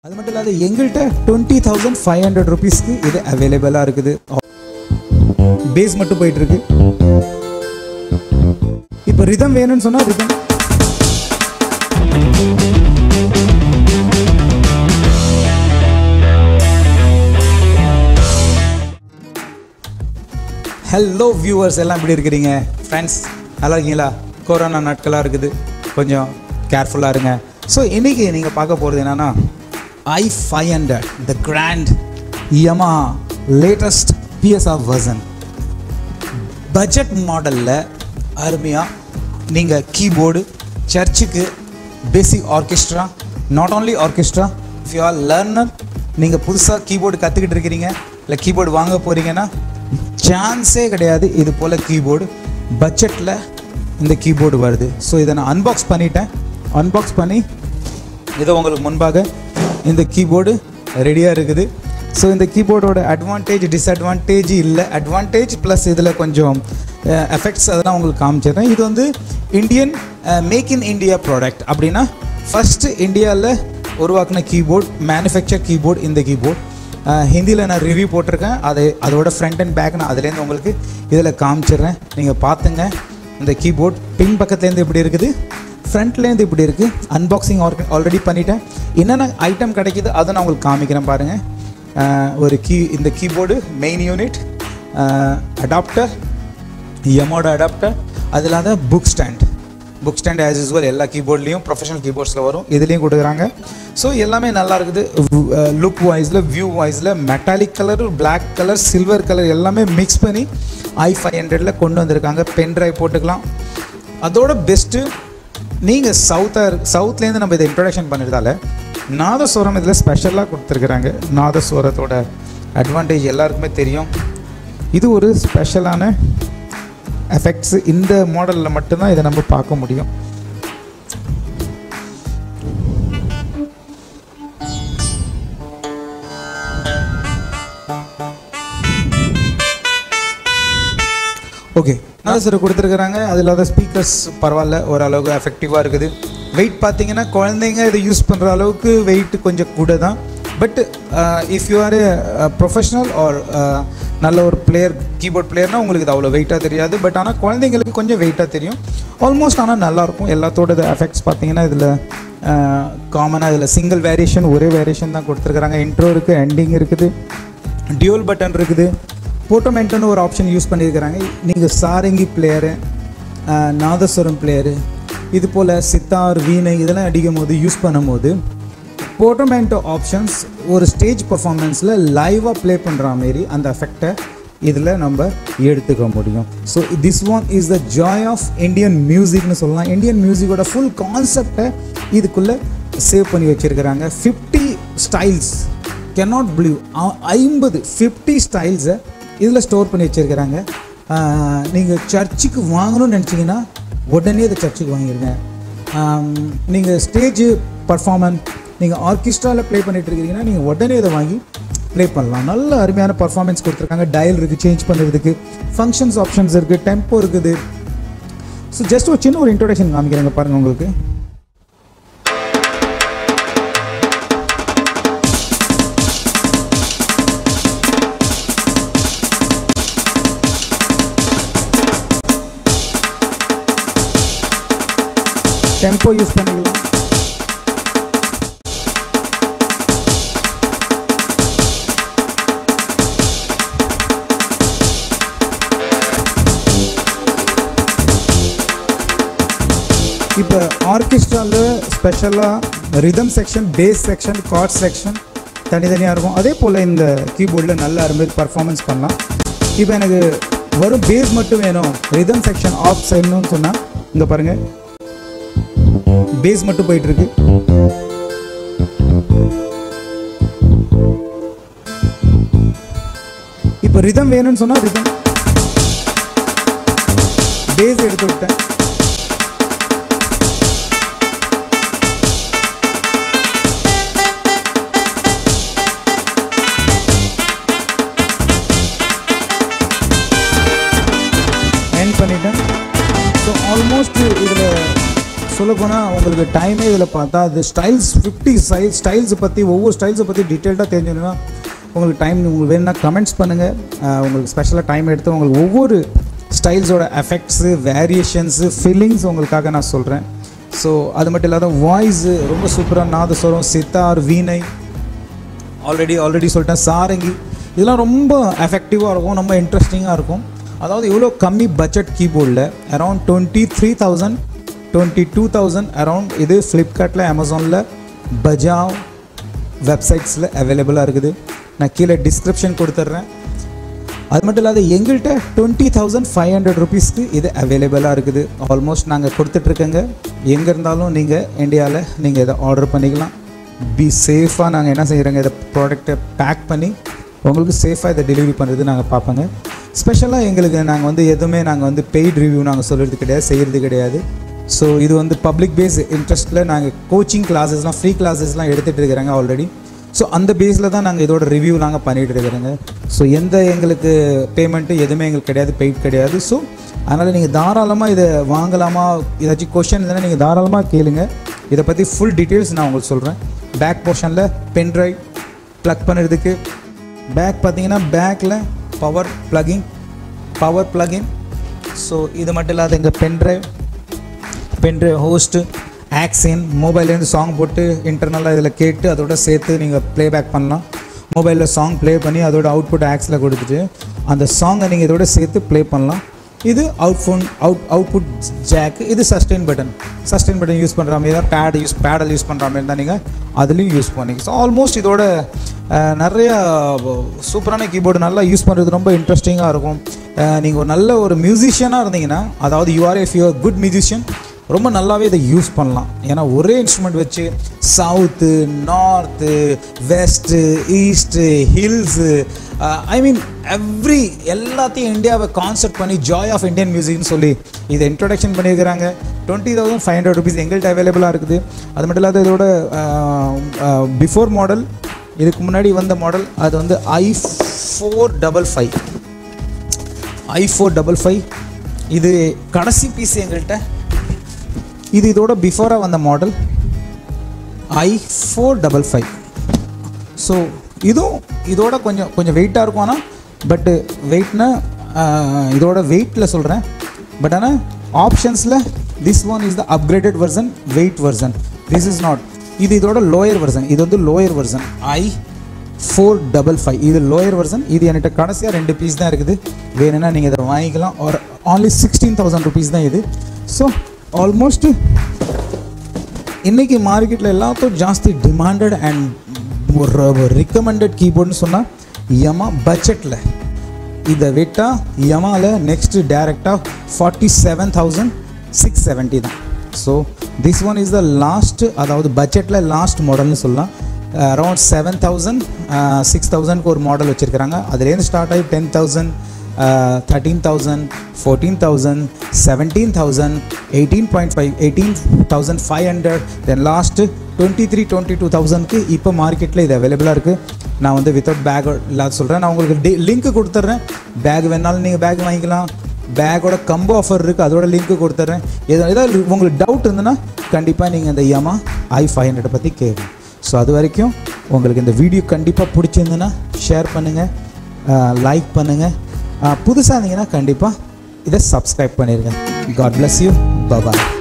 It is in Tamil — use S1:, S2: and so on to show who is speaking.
S1: அது மட்டும் இல்லாத எங்கள்கிட்ட டுவெண்ட்டி தௌசண்ட் ஃபைவ் ஹண்ட்ரட் ருபீஸ்க்கு இது அவைலபிளாக இருக்குது பேஸ் மட்டும் போயிட்டு இருக்கு இப்போ ரிதம் வேணும்னு சொன்னால் ரிதம் ஹலோ வியூவர்ஸ் எல்லாம் எப்படி இருக்கிறீங்க ஃப்ரெண்ட்ஸ் நல்லா இருக்கீங்களா கொரோனா நாட்களாக இருக்குது கொஞ்சம் கேர்ஃபுல்லாக இருங்க ஸோ இன்றைக்கி நீங்கள் பார்க்க போகிறது என்னென்னா I five hundred the grand Yamaha latest PSR version budget மாடலில் அருமையாக நீங்கள் கீபோர்டு சர்ச்சுக்கு basic orchestra not only orchestra if you are learner நீங்கள் புதுசாக கீபோர்டு கற்றுக்கிட்டு இருக்கிறீங்க இல்லை கீபோர்டு வாங்க போகிறீங்கன்னா சான்ஸே கிடையாது இது போல் கீபோர்டு பட்ஜெட்டில் இந்த கீபோர்டு வருது ஸோ இதை நான் அன்பாக்ஸ் பண்ணிட்டேன் அன்பாக்ஸ் பண்ணி இதோ உங்களுக்கு முன்பாக இந்த கீபோர்டு ரெடியாக இருக்குது ஸோ இந்த கீபோர்டோட அட்வான்டேஜ் டிஸ்அட்வான்டேஜ் இல்லை அட்வான்டேஜ் ப்ளஸ் இதில் கொஞ்சம் எஃபெக்ட்ஸ் அதெல்லாம் உங்களுக்கு காமிச்சிடுறேன் இது வந்து Indian make in India product அப்படின்னா ஃபஸ்ட்டு இந்தியாவில் உருவாக்கின கீபோர்ட் மேனுஃபேக்சர் கீபோர்ட் இந்த கீபோர்ட் ஹிந்தியில் நான் ரிவ்யூ போட்டிருக்கேன் அதை அதோட ஃப்ரண்ட் அண்ட் பேக் நான் அதுலேருந்து உங்களுக்கு இதில் காமிச்சிடுறேன் நீங்கள் பார்த்துங்க இந்த கீபோர்ட் பின் பக்கத்துலேருந்து இப்படி இருக்குது ஃப்ரண்ட்லேருந்து இப்படி இருக்குது அன்பாக்சிங் ஆல்ரெடி பண்ணிட்டேன் என்னென்ன ஐட்டம் கிடைக்குது அதை நான் உங்களுக்கு காமிக்கிறேன் பாருங்கள் ஒரு கீ இந்த கீபோர்டு மெயின் யூனிட் அடாப்டர் எமோட அடாப்டர் அது இல்லாத book stand book stand as usual எல்லா கீபோர்ட்லேயும் ப்ரொஃபஷனல் கீபோர்ட்ஸில் வரும் இதுலேயும் கொடுக்குறாங்க ஸோ எல்லாமே நல்லா இருக்குது லுக் வைஸில் வியூ வைஸில் metallic colour black colour silver colour எல்லாமே மிக்ஸ் பண்ணி ஐ ஃபைவ் ஹண்ட்ரடில் கொண்டு வந்திருக்காங்க பென் ட்ரைவ் போட்டுக்கலாம் அதோட பெஸ்ட்டு நீங்கள் சவுத்தாக சவுத்லேருந்து நம்ம இதை இன்ட்ரடக்ஷன் பண்ணிருந்தால நாதஸ்வரம் இதில் ஸ்பெஷலாக கொடுத்துருக்குறாங்க நாதஸ்வரத்தோட அட்வான்டேஜ் எல்லாருக்குமே தெரியும் இது ஒரு ஸ்பெஷலான எஃபெக்ட்ஸ் இந்த மாடலில் மட்டும்தான் இதை நம்ம பார்க்க முடியும் ஓகே சார் கொடுத்துருக்குறாங்க அது இல்லாத ஸ்பீக்கர்ஸ் பரவாயில்ல ஓரளவுக்கு எஃபெக்டிவாக இருக்குது வெயிட் பார்த்தீங்கன்னா குழந்தைங்க இதை யூஸ் பண்ணுற அளவுக்கு வெயிட் கொஞ்சம் கூட தான் but if you are a professional or நல்ல ஒரு பிளேயர் கீபோர்ட் பிளேயர்னால் உங்களுக்கு இது அவ்வளோ வெயிட்டாக தெரியாது பட் ஆனால் குழந்தைங்களுக்கு கொஞ்சம் வெயிட்டாக தெரியும் ஆல்மோஸ்ட் ஆனால் நல்லாயிருக்கும் எல்லாத்தோட எஃபெக்ட்ஸ் பார்த்தீங்கன்னா இதில் காமனாக இதில் சிங்கிள் வேரியேஷன் ஒரே வேரியேஷன் தான் கொடுத்துருக்குறாங்க இன்ட்ரோ இருக்குது எண்டிங் இருக்குது டியூல் பட்டன் இருக்குது போட்டோமென்ட்னு ஒரு ஆப்ஷன் யூஸ் பண்ணியிருக்கிறாங்க நீங்கள் சாரங்கி பிளேயரு நாதஸ்வரம் பிளேயரு இது போல் சித்தார் வீணை இதெல்லாம் அடிக்கும் போது யூஸ் பண்ணும்போது போட்டோமென்டோ ஆப்ஷன்ஸ் ஒரு ஸ்டேஜ் பர்ஃபார்மன்ஸில் லைவாக ப்ளே பண்ணுற மாரி அந்த எஃபெக்டை இதில் நம்ம எடுத்துக்க முடியும் so this one is the joy of Indian மியூசிக்னு சொல்லலாம் இந்தியன் மியூசிக்கோட ஃபுல் கான்செப்டை இதுக்குள்ளே சேவ் பண்ணி வச்சுருக்கிறாங்க ஃபிஃப்டி ஸ்டைல்ஸ் கெனாட் பிலீவ் ஐம்பது ஃபிஃப்டி ஸ்டைல்ஸை இதில் ஸ்டோர் பண்ணி வச்சுருக்கிறாங்க நீங்கள் சர்ச்சுக்கு வாங்கணும்னு நினச்சிங்கன்னா உடனே இதை சர்ச்சுக்கு வாங்கிடுங்க நீங்கள் ஸ்டேஜ் பர்ஃபார்மன்ஸ் நீங்கள் ஆர்கெஸ்ட்ராவில் ப்ளே பண்ணிட்டு இருக்கீங்கன்னா நீங்கள் உடனே இதை வாங்கி ப்ளே பண்ணலாம் நல்ல அருமையான பர்ஃபார்மன்ஸ் கொடுத்துருக்காங்க டயல் இருக்குது சேஞ்ச் பண்ணுறதுக்கு ஃபங்க்ஷன்ஸ் ஆப்ஷன்ஸ் இருக்குது டெம்போ இருக்குது ஸோ ஜஸ்ட் ஒரு சின்ன ஒரு இன்ட்ரோடக்ஷன் காமிக்கிறேங்க பாருங்கள் உங்களுக்கு டெம்போ யூஸ் பண்ணிக்கலாம் இப்போ ஆர்கெஸ்ட்ராவில் ஸ்பெஷலாக rhythm section bass section chord section தனித்தனியாக இருக்கும் அதே போல் இந்த கீபோர்டில் நல்ல அருமையாக பர்ஃபார்மன்ஸ் பண்ணலாம் இப்போ எனக்கு வரும் பேஸ் மட்டும் வேணும் ரிதம் செக்ஷன் ஆஃப் செய்யணும்னு சொன்னால் இங்கே பாருங்கள் பேஸ் மட்டும் போயிட்டு இருக்கு இப்போ ரிதம் வேணும்னு சொன்னா ரிதம் பேஸ் எடுத்து விட்டேன் என் பண்ணிட்டேன் ஸோ ஆல்மோஸ்ட் இதில் சொல்லப்போனால் உங்களுக்கு டைமே இதில் பார்த்தா அது ஸ்டைல்ஸ் ஃபிஃப்டி ஸ்டைல் ஸ்டைல்ஸ் பற்றி ஒவ்வொரு ஸ்டைல்ஸை பற்றி டீட்டெயில்டாக தெரிஞ்சுக்கணும்னா உங்களுக்கு டைம் உங்களுக்கு வேணும்னா கமெண்ட்ஸ் பண்ணுங்கள் உங்களுக்கு ஸ்பெஷலாக டைம் எடுத்து உங்களுக்கு ஒவ்வொரு ஸ்டைல்ஸோட எஃபெக்ட்ஸு வேரியேஷன்ஸு ஃபீலிங்ஸ் உங்களுக்காக நான் சொல்கிறேன் ஸோ அது மட்டும் இல்லாத வாய்ஸு ரொம்ப சூப்பராக நாதஸ்வரம் சித்தார் வீணை ஆல்ரெடி ஆல்ரெடி சொல்லிட்டேன் சாரங்கி இதெல்லாம் ரொம்ப எஃபெக்டிவாக இருக்கும் ரொம்ப இன்ட்ரெஸ்டிங்காக இருக்கும் அதாவது இவ்வளோ கம்மி பட்ஜெட் கீபோர்டில் around twenty three thousand twenty two thousand around இது ஃப்ளிப்கார்ட்டில் அமேசானில் பஜாவ் வெப்சைட்ஸில் அவைலபிளாக இருக்குது நான் கீழே டிஸ்கிரிப்ஷன் கொடுத்துட்றேன் அது மட்டும் இல்லாத எங்கள்கிட்ட டுவெண்ட்டி தௌசண்ட் ஃபைவ் ஹண்ட்ரட் ருபீஸ்க்கு இது அவைலபிளாக இருக்குது ஆல்மோஸ்ட் நாங்கள் கொடுத்துட்ருக்கோங்க எங்கே இருந்தாலும் நீங்கள் இந்தியாவில் நீங்கள் இதை ஆர்டர் பண்ணிக்கலாம் பி சேஃபாக நாங்கள் என்ன செய்கிறோங்க இதை ப்ராடக்ட்டை பேக் பண்ணி உங்களுக்கு சேஃபாக இதை டெலிவரி பண்ணுறது நாங்கள் பார்ப்போங்க ஸ்பெஷலாக எங்களுக்கு நாங்கள் வந்து எதுவுமே நாங்கள் வந்து பெய்ட் ரிவ்யூ நாங்கள் சொல்கிறது கிடையாது செய்கிறது கிடையாது ஸோ இது வந்து பப்ளிக் பேஸ் இன்ட்ரெஸ்ட்டில் நாங்கள் கோச்சிங் கிளாஸஸ்லாம் ஃப்ரீ கிளாஸஸ்லாம் எடுத்துகிட்டு இருக்கிறாங்க ஆல்ரெடி ஸோ அந்த பேஸில் தான் நாங்கள் இதோட ரிவ்யூ நாங்கள் பண்ணிகிட்டு இருக்கிறோங்க ஸோ எந்த எங்களுக்கு பேமெண்ட்டு எதுவுமே எங்களுக்கு கிடையாது பெய்ட் கிடையாது ஸோ அதனால் நீங்கள் தாராளமாக இதை வாங்கலாமா ஏதாச்சும் கொஷின் இருந்தால் நீங்கள் தாராளமாக கேளுங்க இதை பற்றி ஃபுல் டீட்டெயில்ஸ் நான் உங்களுக்கு சொல்கிறேன் பேக் போர்ஷனில் பென்ட்ரைவ் ப்ளக் பண்ணுறதுக்கு பேக் பார்த்தீங்கன்னா பேக்கில் power plugging power plug in so இது மட்டும் இல்லாத எங்கள் பென்ட்ரைவ் பென்ட்ரைவ் ஹோஸ்ட்டு ஆக்சின் மொபைல்லேருந்து சாங் போட்டு இன்டர்னலாக இதில் கேட்டு அதோட சேர்த்து நீங்கள் ப்ளேபேக் பண்ணலாம் மொபைலில் சாங் ப்ளே பண்ணி அதோட அவுட்புட் ஆக்ஸில் கொடுத்துட்டு அந்த சாங்கை நீங்கள் இதோட சேர்த்து ப்ளே பண்ணலாம் இது out phone out output jack இது sustain button sustain button use பண்ணுற மாதிரி தான் பேட் யூஸ் பேடல் யூஸ் பண்ணுற மாதிரி தான் நீங்கள் அதுலேயும் யூஸ் பண்ணிங்க ஸோ ஆல்மோஸ்ட் இதோட அஹ், நிறைய சூப்பரான கீபோர்டு நல்லா யூஸ் பண்ணுறது ரொம்ப இன்ட்ரெஸ்டிங்காக இருக்கும் நீங்கள் ஒரு நல்ல ஒரு மியூசிஷியனாக இருந்தீங்கன்னா அதாவது you are if you are good musician ரொம்ப நல்லாவே இதை யூஸ் பண்ணலாம் ஏன்னா ஒரே இன்ஸ்ட்ருமெண்ட் வச்சு south north west east hills I mean every எல்லாத்தையும் இந்தியாவை கான்செப்ட் பண்ணி ஜாய் ஆஃப் இந்தியன் மியூசிக்னு சொல்லி இதை இன்ட்ரொடக்ஷன் பண்ணியிருக்கிறாங்க twenty thousand five hundred rupees எங்கள்கிட்ட அவைலபிளாக இருக்குது அது மட்டும் இல்லாத இதோட பிஃபோர் மாடல் இதுக்கு முன்னாடி வந்த மாடல் அது வந்து I four double five I four double five இது கடைசி பீஸ் எங்கள்கிட்ட இது இதோட பிஃபோராக வந்த model I four double five so இதுவும் இதோட கொஞ்சம் கொஞ்சம் வெயிட்டாக இருக்கும் ஆனால் பட்டு வெயிட்னா இதோட வெயிட்டில் சொல்கிறேன் பட் ஆனால் ஆப்ஷன்ஸில் this one is the upgraded version weight version this is not இது இதோட லோயர் வெர்சன் இது வந்து lower version I four double five இது லோயர் வெர்சன் இது என்கிட்ட கடைசியாக ரெண்டு பீஸ் தான் இருக்குது வேணும்னா நீங்கள் இதை வாங்கிக்கலாம் ஒரு ஆன்லி சிக்ஸ்டீன் தௌசண்ட் ருபீஸ் தான் இது ஸோ ஆல்மோஸ்ட் இன்றைக்கி மார்க்கெட்டில் எல்லாத்துக்கும் ஜாஸ்தி டிமாண்டட் அண்ட் ஒரு ரிக்கமெண்டட் கீபோர்டுன்னு சொன்னால் யமா பட்ஜெட்டில் இதை விட்டால் யமாவில் நெக்ஸ்ட் டேரெக்டாக forty seven thousand six seventy தான் so this one is the last அதாவது பட்ஜெட்டில் லாஸ்ட் மாடல்னு சொல்லலாம் அரௌண்ட் செவன் தௌசண்ட் சிக்ஸ் தௌசண்ட்க்கு ஒரு மாடல் வச்சுருக்கிறாங்க அதுலேருந்து ஸ்டார்ட் ஆகி ten thousand thirteen thousand fourteen thousand seventeen thousand eighteen point five eighteen thousand five hundred then last twenty three twenty two தௌசண்ட்க்கு இப்போ மார்க்கெட்டில் இது அவைலபிளாக இருக்குது நான் வந்து வித்தவுட் பேக் இல்லாத சொல்கிறேன் நான் உங்களுக்கு டி லிங்க் கொடுத்துட்றேன் பேக் வேணாலும் நீங்கள் பேக் வாங்கிக்கலாம் பேக்கோட கம்போ ஆஃபர் இருக்குது அதோட லிங்க்கு கொடுத்துட்றேன் எதா ஏதாவது உங்களுக்கு டவுட் இருந்ததுன்னா கண்டிப்பாக நீங்கள் இந்த யமா ஐ ஃபைவ் ஹண்ட்ரட் பற்றி கேட்கணும் ஸோ அது வரைக்கும் உங்களுக்கு இந்த வீடியோ கண்டிப்பாக பிடிச்சிருந்துன்னா ஷேர் பண்ணுங்கள் லைக் பண்ணுங்கள் புதுசாக இருந்தீங்கன்னா கண்டிப்பாக இதை சப்ஸ்கிரைப் பண்ணிடுங்க காட் bless யூ bye